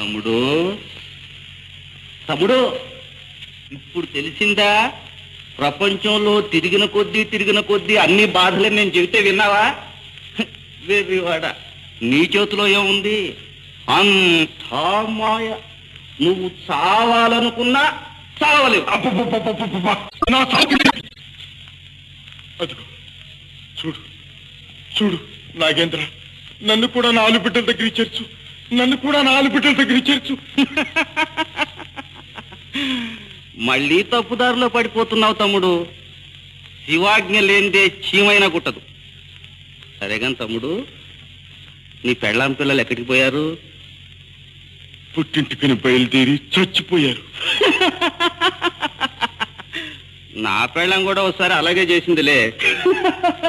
తమ్ముడు తమ్ముడు ఇప్పుడు తెలిసిందా ప్రపంచంలో తిరిగిన కొద్దీ తిరిగిన కొద్దీ అన్ని బాధలే నేను చెబితే విన్నావా వెర్రివాడ నీ చేతిలో ఏముంది అంతా మాయ నువ్వు చావాలనుకున్నా చావలేవు అబ్బబ్బబ్బబ్బబ్బబ్బ! నా చావు అదిగో చూడు చూడు నాగేంద్ర నన్ను కూడా నా ఆలుబిడ్డల దగ్గర చేర్చు నన్ను కూడా నా ఆలుబిడ్డల దగ్గర చేర్చు మళ్ళీ తప్పుదారిలో పడిపోతున్నావు తమ్ముడు శివాజ్ఞ లేనిదే చీమైనా కుట్టదు సరేగాని తమ్ముడు నీ పెళ్ళాం పిల్లలు ఎక్కడికి పోయారు పుట్టింటికని బయలుదేరి చచ్చిపోయారు నా పెళ్ళం కూడా ఒకసారి అలాగే చేసిందిలే